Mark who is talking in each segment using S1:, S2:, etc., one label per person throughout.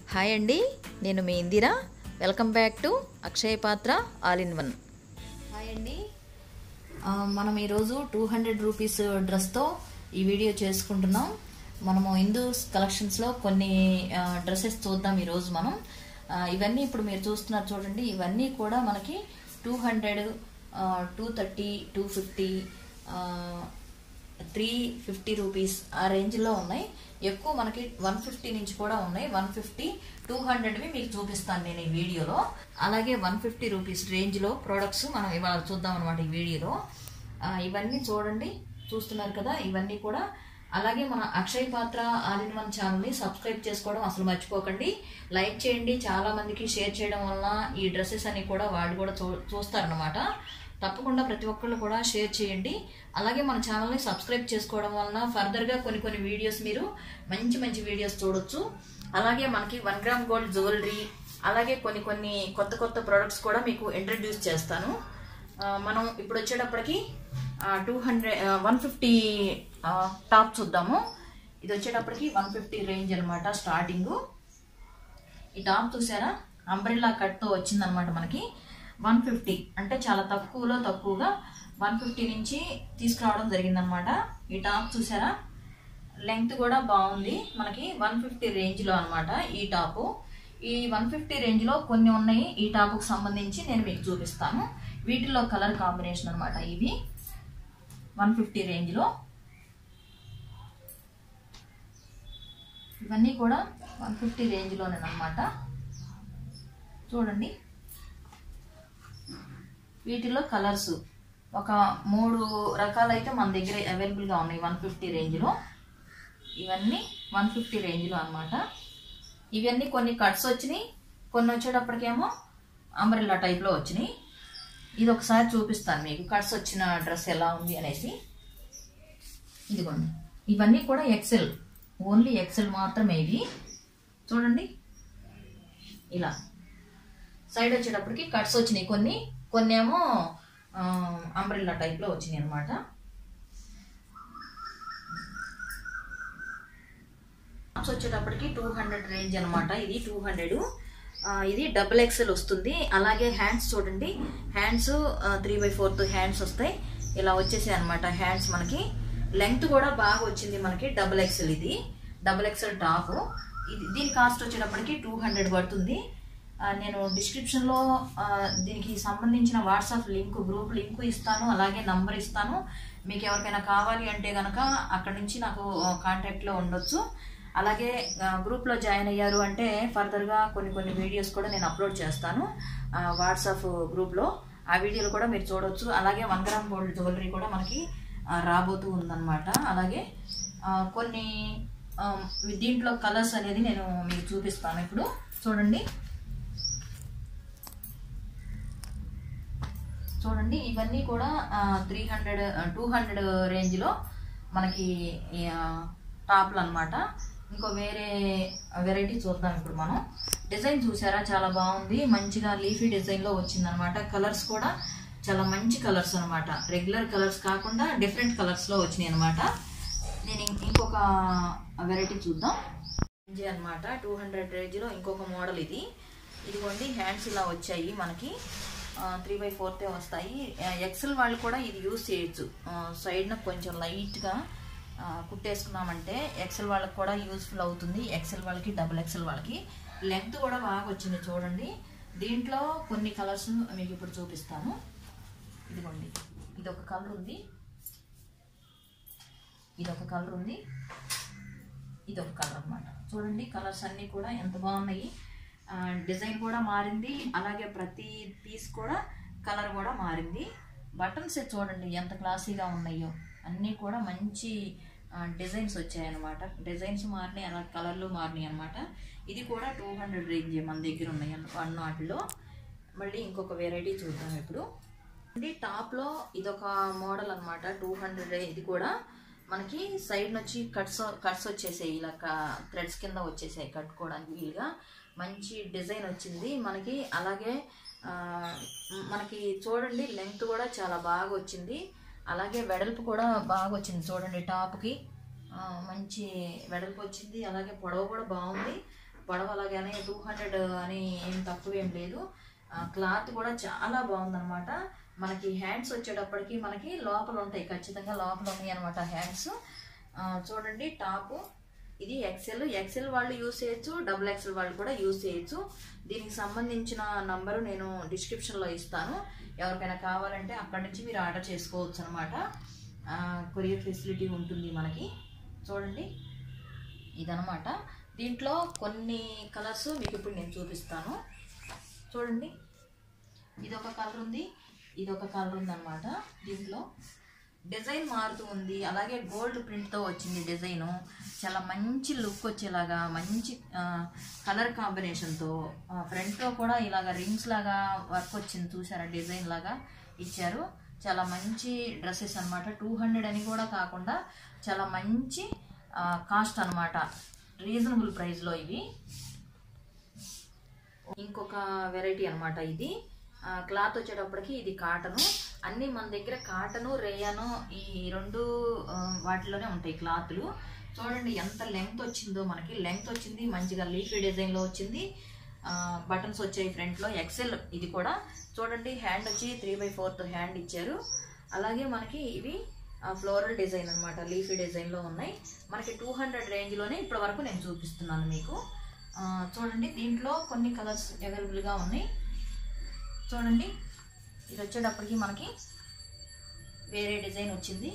S1: hi అండి నేను మీ Indira welcome back to Akshaya Patra all in one hi అండి ఆ, మనం ఈరోజు టూ హండ్రెడ్ రూపీస్ డ్రెస్తో ఈ వీడియో చేసుకుంటున్నాం మనము హిందూస్ కలెక్షన్స్లో కొన్ని డ్రెస్సెస్ చూద్దాం ఈరోజు మనం ఆ, ఇవన్నీ ఇప్పుడు మీరు చూస్తున్నారు చూడండి ఇవన్నీ కూడా మనకి two hundred two thirty two fifty three fifty rupees ఆ రేంజ్లో ఉన్నాయి ఎక్కువ మనకి వన్ ఫిఫ్టీ నుంచి కూడా ఉన్నాయి వన్ ఫిఫ్టీ టూ హండ్రెడ్వి మీకు చూపిస్తాను నేను ఈ వీడియోలో అలాగే వన్ ఫిఫ్టీ రూపీస్ రేంజ్లో ప్రోడక్ట్స్ మనం ఇవాళ చూద్దాం అనమాట ఈ వీడియోలో ఆ, ఇవన్నీ చూడండి చూస్తున్నారు కదా ఇవన్నీ కూడా అలాగే మన Akshay Patra all in one ఛానల్ని సబ్స్క్రైబ్ చేసుకోవడం అసలు మర్చిపోకండి లైక్ చేయండి చాలా మందికి షేర్ చేయడం వలన ఈ డ్రెస్సెస్ అన్ని కూడా వాళ్ళు కూడా చూ చూస్తారనమాట తప్పకుండా ప్రతి ఒక్కళ్ళు కూడా షేర్ చేయండి అలాగే మన ఛానల్ని సబ్స్క్రైబ్ చేసుకోవడం వలన ఫర్దర్గా కొన్ని కొన్ని వీడియోస్ మీరు మంచి మంచి వీడియోస్ చూడొచ్చు అలాగే మనకి వన్ గ్రామ్ గోల్డ్ జ్యువెలరీ అలాగే కొన్ని కొన్ని కొత్త కొత్త ప్రోడక్ట్స్ కూడా మీకు ఇంట్రడ్యూస్ చేస్తాను ఆ, మనం ఇప్పుడు వచ్చేటప్పటికి two hundred one fifty top చూద్దాము ఇది వచ్చేటప్పటికి వన్ ఫిఫ్టీ రేంజ్ అనమాట స్టార్టింగ్ ఈ టాప్ చూసారా అంబ్రెల్లా కట్తో వచ్చిందనమాట మనకి వన్ ఫిఫ్టీ అంటే చాలా తక్కువలో తక్కువగా వన్ ఫిఫ్టీ నుంచి తీసుకురావడం జరిగిందనమాట ఈ టాప్ చూసారా లెంగ్త్ కూడా బాగుంది మనకి వన్ ఫిఫ్టీ రేంజ్లో అనమాట ఈ టాపు ఈ వన్ ఫిఫ్టీ రేంజ్లో కొన్ని ఉన్నాయి ఈ టాపుకు సంబంధించి నేను మీకు చూపిస్తాను వీటిలో కలర్ కాంబినేషన్ అనమాట ఇవి వన్ ఫిఫ్టీ రేంజ్లో ఇవన్నీ కూడా వన్ ఫిఫ్టీ రేంజ్లోనేనమాట చూడండి వీటిలో కలర్స్ ఒక మూడు రకాలైతే మన దగ్గర అవైలబుల్గా ఉన్నాయి వన్ ఫిఫ్టీ రేంజ్లో ఇవన్నీ వన్ ఫిఫ్టీ రేంజ్లో అనమాట ఇవన్నీ కొన్ని కట్స్ వచ్చినాయి కొన్ని వచ్చేటప్పటికేమో అంబ్రెల్లా టైప్లో వచ్చినాయి ఇది ఒకసారి చూపిస్తాను మీకు కట్స్ వచ్చిన డ్రెస్ ఎలా ఉంది అనేసి ఇదిగోండి ఇవన్నీ కూడా ఎక్సెల్ ఓన్లీ ఎక్సెల్ మాత్రమే ఇవి చూడండి ఇలా సైడ్ వచ్చేటప్పటికి కట్స్ వచ్చినాయి కొన్ని కొన్ని ఏమో అంబ్రెల్లా టైప్లో వచ్చినాయి అనమాట వచ్చేటప్పటికి టూ హండ్రెడ్ రేంజ్ అనమాట ఇది టూ హండ్రెడ్ ఇది డబుల్ ఎక్సెల్ వస్తుంది అలాగే హ్యాండ్స్ చూడండి hands three by fourth hands వస్తాయి ఇలా వచ్చేసాయి అనమాట హ్యాండ్స్ మనకి లెంగ్త్ కూడా బాగా వచ్చింది మనకి డబుల్ ఎక్సెల్ ఇది డబుల్ ఎక్సెల్ టాప్ ఇది దీని కాస్ట్ వచ్చేటప్పటికి టూ హండ్రెడ్ పడుతుంది ఆ, నేను డిస్క్రిప్షన్లో ఆ, దీనికి సంబంధించిన వాట్సాప్ లింక్ గ్రూప్ లింక్ ఇస్తాను అలాగే నంబర్ ఇస్తాను మీకు ఎవరికైనా కావాలి అంటే కనుక అక్కడ నుంచి నాకు కాంటాక్ట్లో ఉండొచ్చు అలాగే ఆ, గ్రూప్లో జాయిన్ అయ్యారు అంటే ఫర్దర్గా కొన్ని కొన్ని వీడియోస్ కూడా నేను అప్లోడ్ చేస్తాను ఆ, వాట్సాప్ గ్రూప్లో ఆ వీడియోలు కూడా మీరు చూడొచ్చు అలాగే వన్ గ్రామ్ గోల్డ్ జ్యువెలరీ కూడా మనకి ఆ, రాబోతూ ఉందన్నమాట అలాగే ఆ, కొన్ని ఆ, దీంట్లో కలర్స్ అనేది నేను మీకు చూపిస్తాను ఇప్పుడు చూడండి చూడండి ఇవన్నీ కూడా త్రీ హండ్రెడ్ టూ హండ్రెడ్ రేంజ్లో మనకి ఈ, ఆ, టాప్లు అనమాట ఇంకో వేరే వెరైటీ చూద్దాం ఇప్పుడు మనం డిజైన్ చూసారా చాలా బాగుంది మంచిగా లీఫీ డిజైన్లో వచ్చిందనమాట కలర్స్ కూడా చాలా మంచి కలర్స్ అనమాట రెగ్యులర్ కలర్స్ కాకుండా డిఫరెంట్ కలర్స్లో వచ్చినాయి అనమాట నేను ఇం- ఇంకొక వెరైటీ చూద్దాం రేంజ్ అనమాట టూ హండ్రెడ్ రేంజ్లో ఇంకొక మోడల్ ఇది ఇదిగోండి హ్యాండ్స్ ఇలా వచ్చాయి మనకి త్రీ బై ఫోర్తే వస్తాయి ఎక్సెల్ వాళ్ళు కూడా ఇది యూస్ చేయొచ్చు సైడ్న కొంచెం లైట్గా కుట్టేసుకున్నామంటే ఎక్సెల్ వాళ్ళకి కూడా యూస్ఫుల్ అవుతుంది ఎక్సెల్ వాళ్ళకి డబుల్ ఎక్సెల్ వాళ్ళకి లెంగ్త్ కూడా బాగా వచ్చింది చూడండి దీంట్లో కొన్ని కలర్స్ మీకు ఇప్పుడు చూపిస్తాను ఇదిగోండి ఇది ఒక కలర్ ఉంది ఇది ఒక కలర్ ఉంది ఇది ఒక కలర్ అన్నమాట చూడండి కలర్స్ అన్నీ కూడా ఎంత బాగున్నాయి ఆ, డిజైన్ కూడా మారింది అలాగే ప్రతి పీస్ కూడా కలర్ కూడా మారింది బటన్స్ చూడండి ఎంత క్లాసీగా ఉన్నాయో అన్నీ కూడా మంచి ఆ, డిజైన్స్ వచ్చాయన్నమాట డిజైన్స్ మారినాయి అలా కలర్లు మారినాయి అనమాట ఇది కూడా టూ హండ్రెడ్ రేంజ్ మన దగ్గర ఉన్నాయి వన్ వాటిలో మళ్ళీ ఇంకొక వెరైటీ చూద్దాం ఇప్పుడు ఇది టాప్లో ఇదొక మోడల్ అన్నమాట టూ హండ్రెడ్ ఇది కూడా మనకి సైడ్ నుంచి కట్స్ కట్స్ వచ్చేసాయి ఇలా థ్రెడ్స్ కింద వచ్చేసాయి కట్టుకోవడానికి వీలుగా మంచి డిజైన్ వచ్చింది మనకి అలాగే ఆ, మనకి చూడండి లెంగ్త్ కూడా చాలా బాగా వచ్చింది అలాగే వెడల్పు కూడా బాగా వచ్చింది చూడండి టాప్కి ఆ, మంచి వెడల్పు వచ్చింది అలాగే పొడవు కూడా బాగుంది పొడవ అలాగనే టూ హండ్రెడ్ అని ఏం తక్కువ ఏం లేదు క్లాత్ కూడా చాలా బాగుందన్నమాట మనకి హ్యాండ్స్ వచ్చేటప్పటికి మనకి లోపల ఉంటాయి ఖచ్చితంగా లోపల ఉన్నాయి అనమాట హ్యాండ్స్ చూడండి టాపు ఇది ఎక్సెల్ ఎక్సెల్ వాళ్ళు యూస్ చేయొచ్చు డబుల్ ఎక్సెల్ వాళ్ళు కూడా యూస్ చేయొచ్చు దీనికి సంబంధించిన నంబరు నేను డిస్క్రిప్షన్లో ఇస్తాను ఎవరికైనా కావాలంటే అక్కడి నుంచి మీరు ఆర్డర్ చేసుకోవచ్చు అనమాట కొరియర్ ఫెసిలిటీ ఉంటుంది మనకి చూడండి ఇదనమాట దీంట్లో కొన్ని కలర్స్ మీకు ఇప్పుడు నేను చూపిస్తాను చూడండి ఇది ఒక కలర్ ఉంది ఇది ఒక కలర్ ఉందన్నమాట దీంట్లో డిజైన్ మారుతూ ఉంది అలాగే గోల్డ్ ప్రింట్తో వచ్చింది డిజైను చాలా మంచి లుక్ వచ్చేలాగా మంచి కలర్ కాంబినేషన్తో ఫ్రంట్లో కూడా ఇలాగ రింగ్స్ లాగా వర్క్ వచ్చింది చూసారా డిజైన్ లాగా ఇచ్చారు చాలా మంచి డ్రెస్సెస్ అనమాట టూ హండ్రెడ్ అని కూడా కాకుండా చాలా మంచి కాస్ట్ అనమాట రీజనబుల్ ప్రైస్లో ఇవి ఇంకొక వెరైటీ అనమాట ఇది క్లాత్ వచ్చేటప్పటికి ఇది కాటను అన్నీ మన దగ్గర కాటను రేయను ఈ రెండు ఆ, వాటిలోనే ఉంటాయి క్లాత్లు చూడండి ఎంత లెంగ్త్ వచ్చిందో మనకి లెంగ్త్ వచ్చింది మంచిగా లీఫీ డిజైన్లో వచ్చింది బటన్స్ వచ్చాయి ఫ్రంట్లో ఎక్సెల్ ఇది కూడా చూడండి హ్యాండ్ వచ్చి త్రీ బై ఫోర్త్ హ్యాండ్ ఇచ్చారు అలాగే మనకి ఇవి ఫ్లోరల్ డిజైన్ అనమాట లీఫీ డిజైన్లో ఉన్నాయి మనకి టూ హండ్రెడ్ రేంజ్లోనే ఇప్పటి వరకు నేను చూపిస్తున్నాను మీకు ఆ, చూడండి దీంట్లో కొన్ని కలర్స్ అవైలబుల్గా ఉన్నాయి చూడండి ఇది వచ్చేటప్పటికి మనకి వేరే డిజైన్ వచ్చింది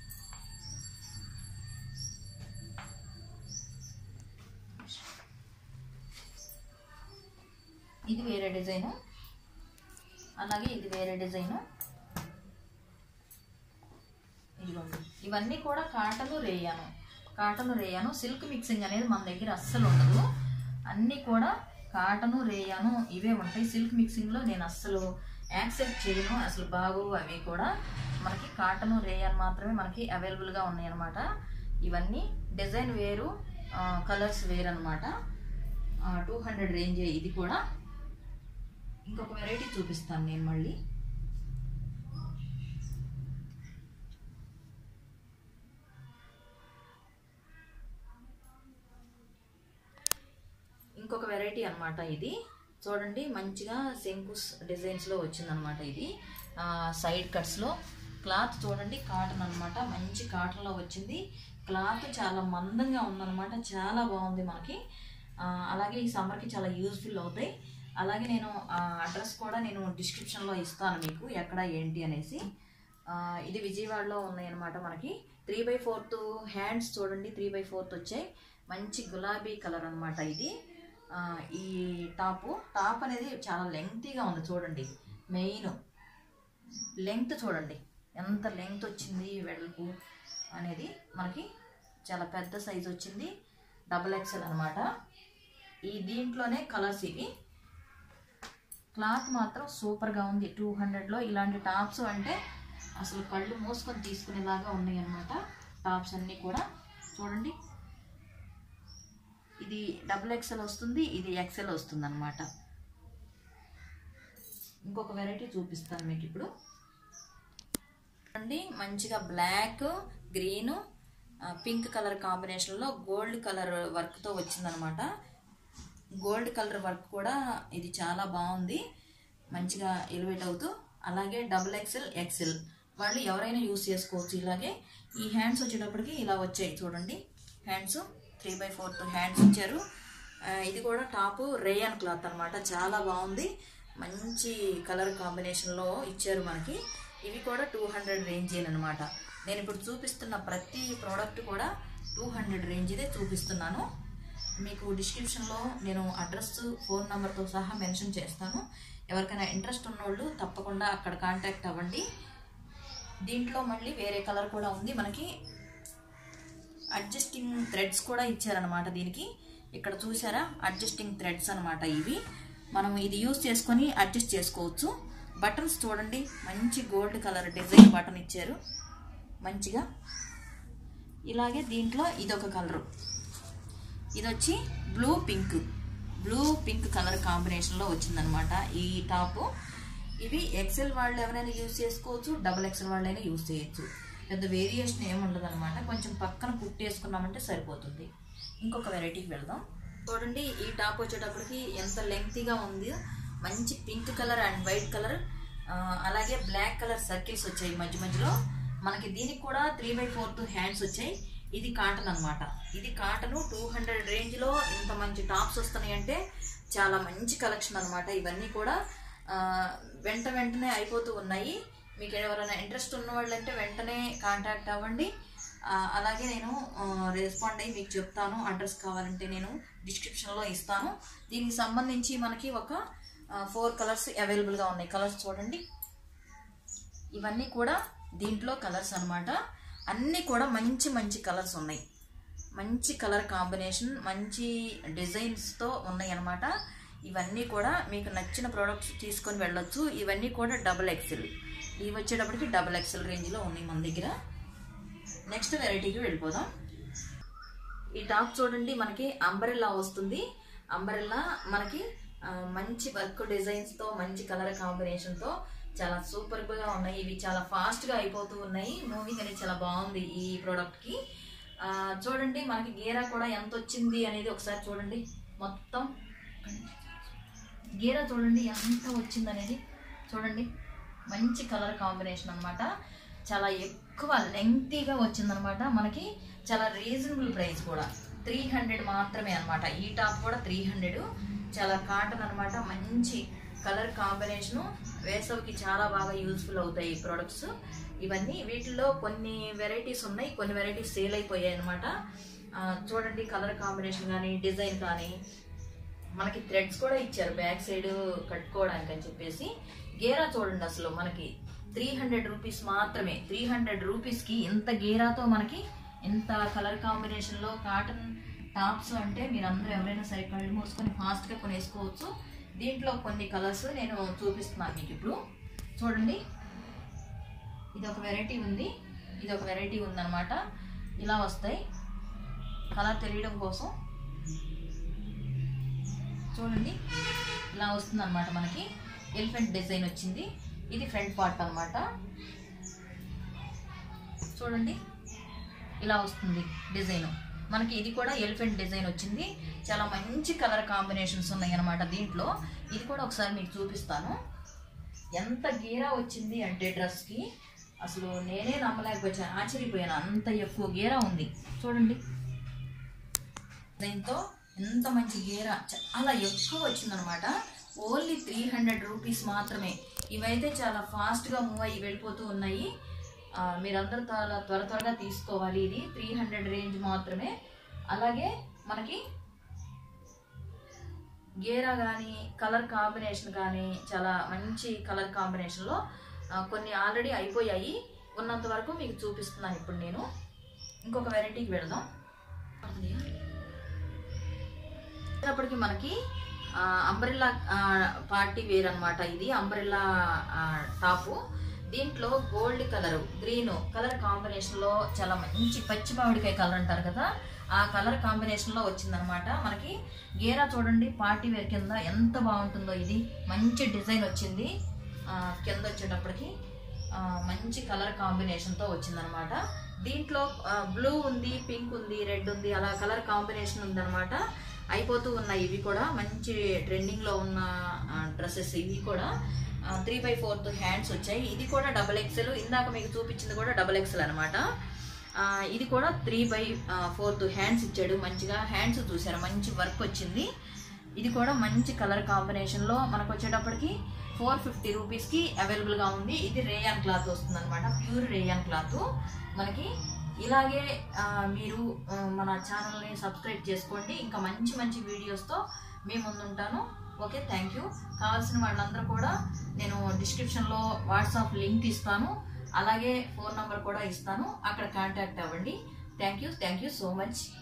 S1: ఇది వేరే డిజైను అలాగే ఇది వేరే డిజైను ఇదిగోండి ఇవన్నీ కూడా cotton rayon cotton rayon silk mixing అనేది మన దగ్గర అస్సలు ఉండదు అన్నీ కూడా కాటను రేయాను ఇవే ఉంటాయి సిల్క్ మిక్సింగ్లో నేను అస్సలు యాక్సెప్ట్ చేయను అసలు బాగు అవి కూడా మనకి కాటను రేయాన్ మాత్రమే మనకి అవైలబుల్గా ఉన్నాయి అన్నమాట ఇవన్నీ డిజైన్ వేరు కలర్స్ వేరు అనమాట టూ హండ్రెడ్ రేంజ్ ఇది కూడా ఇంకొక వెరైటీ చూపిస్తాను నేను మళ్ళీ ఇంకొక వెరైటీ అన్నమాట ఇది చూడండి మంచిగా శంకుస్ డిజైన్స్లో వచ్చిందనమాట ఇది ఆ, సైడ్ కట్స్లో క్లాత్ చూడండి కాటన్ అన్నమాట మంచి కాటన్లో వచ్చింది క్లాత్ చాలా మందంగా ఉందన్నమాట చాలా బాగుంది మనకి ఆ, అలాగే ఈ సమ్మర్కి చాలా యూజ్ఫుల్ అవుతాయి అలాగే నేను అడ్రస్ కూడా నేను డిస్క్రిప్షన్లో ఇస్తాను మీకు ఎక్కడ ఏంటి అనేసి ఆ, ఇది విజయవాడలో ఉన్నాయి అనమాట మనకి త్రీ బై ఫోర్త్ హ్యాండ్స్ చూడండి త్రీ బై ఫోర్త్ వచ్చాయి మంచి గులాబీ కలర్ అన్నమాట ఇది ఆ, ఈ టాపు టాప్ అనేది చాలా లెంగ్తీగా ఉంది చూడండి మెయిన్ లెంగ్త్ చూడండి ఎంత లెంగ్త్ వచ్చింది వెడల్పు అనేది మనకి చాలా పెద్ద సైజ్ వచ్చింది డబుల్ ఎక్సెల్ అనమాట ఈ దీంట్లోనే కలర్స్ ఇవి క్లాత్ మాత్రం సూపర్గా ఉంది టూ హండ్రెడ్లో ఇలాంటి టాప్స్ అంటే అసలు కళ్ళు మూసుకొని తీసుకునేలాగా ఉన్నాయి అన్నమాట టాప్స్ అన్నీ కూడా చూడండి ఇది డబుల్ ఎక్సెల్ వస్తుంది ఇది ఎక్సెల్ వస్తుంది అనమాట ఇంకొక వెరైటీ చూపిస్తాను మీకు ఇప్పుడు అండి మంచిగా బ్లాక్ గ్రీన్ పింక్ కలర్ కాంబినేషన్లో గోల్డ్ కలర్ వర్క్తో వచ్చిందనమాట గోల్డ్ కలర్ వర్క్ కూడా ఇది చాలా బాగుంది మంచిగా ఎలివేట్ అవుతూ అలాగే డబుల్ ఎక్సెల్ ఎక్సెల్ వాళ్ళు ఎవరైనా యూస్ చేసుకోవచ్చు ఇలాగే ఈ హ్యాండ్స్ వచ్చేటప్పటికి ఇలా వచ్చాయి చూడండి hands three by fourth hands ఇచ్చారు ఆ, ఇది కూడా టాప్ రేయన్ క్లాత్ అన్నమాట చాలా బాగుంది మంచి కలర్ కాంబినేషన్లో ఇచ్చారు మనకి ఇవి కూడా టూ హండ్రెడ్ రేంజ్ అనమాట నేను ఇప్పుడు చూపిస్తున్న ప్రతి ప్రోడక్ట్ కూడా టూ హండ్రెడ్ రేంజ్దే చూపిస్తున్నాను మీకు డిస్క్రిప్షన్లో నేను అడ్రస్ ఫోన్ నెంబర్తో సహా మెన్షన్ చేస్తాను ఎవరికైనా ఇంట్రెస్ట్ ఉన్నోళ్ళు తప్పకుండా అక్కడ కాంటాక్ట్ అవ్వండి దీంట్లో మళ్ళీ వేరే కలర్ కూడా ఉంది మనకి అడ్జస్టింగ్ థ్రెడ్స్ కూడా ఇచ్చారనమాట దీనికి ఇక్కడ చూసారా అడ్జస్టింగ్ థ్రెడ్స్ అనమాట ఇవి మనం ఇది యూస్ చేసుకొని అడ్జస్ట్ చేసుకోవచ్చు బటన్స్ చూడండి మంచి గోల్డ్ కలర్ డిజైన్ బటన్ ఇచ్చారు మంచిగా ఇలాగే దీంట్లో ఇదొక కలరు ఇది వచ్చి blue pink blue pink colour కాంబినేషన్లో వచ్చిందనమాట ఈ టాపు ఇవి ఎక్సెల్ వాళ్ళు ఎవరైనా యూజ్ చేసుకోవచ్చు డబుల్ ఎక్సెల్ వాళ్ళైనా యూజ్ చేయొచ్చు పెద్ద వేరియేషన్ ఏమి ఉండదు అనమాట కొంచెం పక్కన కుట్టేసుకున్నామంటే సరిపోతుంది ఇంకొక వెరైటీకి వెళ్దాం చూడండి ఈ టాప్ వచ్చేటప్పటికి ఎంత లెంగ్తీగా ఉంది మంచి pink colour and white colour అలాగే బ్లాక్ కలర్ సర్కిల్స్ వచ్చాయి మధ్య మధ్యలో మనకి దీనికి కూడా త్రీ బై ఫోర్త్ హ్యాండ్స్ వచ్చాయి ఇది కాటన్ అన్నమాట ఇది కాటన్ టూ హండ్రెడ్ రేంజ్లో ఇంత మంచి టాప్స్ వస్తున్నాయి అంటే చాలా మంచి కలెక్షన్ అన్నమాట ఇవన్నీ కూడా ఆ, వెంట వెంటనే అయిపోతూ ఉన్నాయి మీకు ఎవరైనా ఇంట్రెస్ట్ ఉన్న వాళ్ళంటే వెంటనే కాంటాక్ట్ అవ్వండి ఆ, అలాగే నేను రెస్పాండ్ అయ్యి మీకు చెప్తాను అడ్రస్ కావాలంటే నేను డిస్క్రిప్షన్లో ఇస్తాను దీనికి సంబంధించి మనకి ఒక ఫోర్ కలర్స్ అవైలబుల్గా ఉన్నాయి కలర్స్ చూడండి ఇవన్నీ కూడా దీంట్లో కలర్స్ అన్నమాట అన్నీ కూడా మంచి మంచి కలర్స్ ఉన్నాయి మంచి కలర్ కాంబినేషన్ మంచి డిజైన్స్తో ఉన్నాయి అన్నమాట ఇవన్నీ కూడా మీకు నచ్చిన ప్రోడక్ట్స్ తీసుకొని వెళ్ళొచ్చు ఇవన్నీ కూడా డబుల్ ఎక్సెల్ ఇవి వచ్చేటప్పటికి డబుల్ ఎక్సెల్ రేంజ్లో ఉన్నాయి మన దగ్గర నెక్స్ట్ వెరైటీకి వెళ్ళిపోదాం ఈ టాప్ చూడండి మనకి అంబరెల్లా వస్తుంది అంబరెల్లా మనకి ఆ, మంచి వర్క్ డిజైన్స్ తో మంచి కలర్ కాంబినేషన్ తో చాలా సూపర్ గా ఉన్నాయి ఇవి చాలా ఫాస్ట్ గా అయిపోతూ ఉన్నాయి మూవింగ్ అనేది చాలా బాగుంది ఈ ప్రోడక్ట్ కి ఆ, చూడండి మనకి గేరా కూడా ఎంత వచ్చింది అనేది ఒకసారి చూడండి మొత్తం గేరా చూడండి ఎంత వచ్చింది అనేది చూడండి మంచి కలర్ కాంబినేషన్ అన్నమాట చాలా ఎక్కువ లెంగ్తీగా వచ్చిందనమాట మనకి చాలా రీజనబుల్ ప్రైస్ కూడా త్రీ హండ్రెడ్ మాత్రమే అన్నమాట ఈ టాప్ కూడా త్రీ హండ్రెడ్ చాలా కాటన్ అన్నమాట మంచి కలర్ కాంబినేషను వేసవికి చాలా బాగా యూస్ఫుల్ అవుతాయి ఈ ప్రొడక్ట్స్ ఇవన్నీ వీటిల్లో కొన్ని వెరైటీస్ ఉన్నాయి కొన్ని వెరైటీస్ సేల్ అయిపోయాయి అనమాట చూడండి కలర్ కాంబినేషన్ కానీ డిజైన్ కానీ మనకి థ్రెడ్స్ కూడా ఇచ్చారు బ్యాక్ సైడ్ కట్టుకోవడానికి అని చెప్పేసి గేరా చూడండి అసలు మనకి త్రీ హండ్రెడ్ రూపీస్ మాత్రమే త్రీ హండ్రెడ్ రూపీస్కి ఇంత గేరాతో మనకి ఇంత కలర్ కాంబినేషన్లో కాటన్ టాప్స్ అంటే మీరు అందరూ ఎవరైనా సరే కళ్ళు మూసుకొని ఫాస్ట్గా కొనేసుకోవచ్చు దీంట్లో కొన్ని కలర్స్ నేను చూపిస్తున్నాను మీకు ఇప్పుడు చూడండి ఇది ఒక వెరైటీ ఉంది ఇది ఒక వెరైటీ ఉందన్నమాట ఇలా వస్తాయి కలర్ తెలియడం కోసం చూడండి ఇలా వస్తుంది అనమాట మనకి ఎలిఫెంట్ డిజైన్ వచ్చింది ఇది ఫ్రంట్ పార్ట్ అన్నమాట చూడండి ఇలా వస్తుంది డిజైన్ మనకి ఇది కూడా ఎలిఫెంట్ డిజైన్ వచ్చింది చాలా మంచి కలర్ కాంబినేషన్స్ ఉన్నాయి అనమాట దీంట్లో ఇది కూడా ఒకసారి మీకు చూపిస్తాను ఎంత గీరా వచ్చింది అంటే డ్రెస్కి అసలు నేనే నమ్మలేకపోయాను ఆశ్చర్యపోయాను అంత ఎక్కువ గీరా ఉంది చూడండి దీంతో ఎంత మంచి గేరా చాలా ఎక్కువ వచ్చిందనమాట ఓన్లీ త్రీ హండ్రెడ్ రూపీస్ మాత్రమే ఇవైతే చాలా ఫాస్ట్గా మూవ్ అయ్యి వెళ్ళిపోతూ ఉన్నాయి ఆ, మీరందరూ చాలా త్వర త్వరగా తీసుకోవాలి ఇది త్రీ హండ్రెడ్ రేంజ్ మాత్రమే అలాగే మనకి గేరా కానీ కలర్ కాంబినేషన్ కానీ చాలా మంచి కలర్ కాంబినేషన్లో ఆ, కొన్ని ఆల్రెడీ అయిపోయాయి ఉన్నంత వరకు మీకు చూపిస్తున్నాను ఇప్పుడు నేను ఇంకొక వెరైటీకి వెళదాం వచ్చేటప్పటికి మనకి అంబ్రెల్లా పార్టీ వేర్ అన్నమాట ఇది అంబ్రెల్లా టాపు దీంట్లో gold colour green colour combination లో చాలా మంచి పచ్చి మామిడికాయ కలర్ అంటారు కదా ఆ కలర్ కాంబినేషన్ లో వచ్చిందనమాట మనకి గేరా చూడండి పార్టీ వేర్ కింద ఎంత బాగుంటుందో ఇది మంచి డిజైన్ వచ్చింది ఆ, కింద వచ్చేటప్పటికి ఆ, మంచి కలర్ కాంబినేషన్ తో వచ్చిందనమాట దీంట్లో బ్లూ ఉంది పింక్ ఉంది రెడ్ ఉంది అలా కలర్ కాంబినేషన్ ఉందన్నమాట అయిపోతూ ఉన్నాయి ఇవి కూడా మంచి ట్రెండింగ్ లో ఉన్న డ్రెస్సెస్ ఇవి కూడా త్రీ బై ఫోర్త్ హ్యాండ్స్ వచ్చాయి ఇది కూడా డబల్ ఎక్సెల్ ఇందాక మీకు చూపించింది కూడా డబల్ ఎక్సెల్ అనమాట ఇది కూడా త్రీ బై ఫోర్త్ హ్యాండ్స్ ఇచ్చాడు మంచిగా హ్యాండ్స్ చూసారు మంచి వర్క్ వచ్చింది ఇది కూడా మంచి కలర్ కాంబినేషన్ లో మనకు వచ్చేటప్పటికి ఫోర్ ఫిఫ్టీ రూపీస్ కి అవైలబుల్ గా ఉంది ఇది రేయాన్ క్లాత్ వస్తుంది అనమాట ప్యూర్ రేయాన్ క్లాత్ మనకి ఇలాగే ఆ, మీరు ఆ, మన ఛానల్ని సబ్స్క్రైబ్ చేసుకోండి ఇంకా మంచి మంచి వీడియోస్తో మీ ముందుంటాను ఓకే థ్యాంక్ యూ కావాల్సిన వాళ్ళందరూ కూడా నేను డిస్క్రిప్షన్లో వాట్సాప్ లింక్ ఇస్తాను అలాగే ఫోన్ నంబర్ కూడా ఇస్తాను అక్కడ కాంటాక్ట్ అవ్వండి thank you thank you so much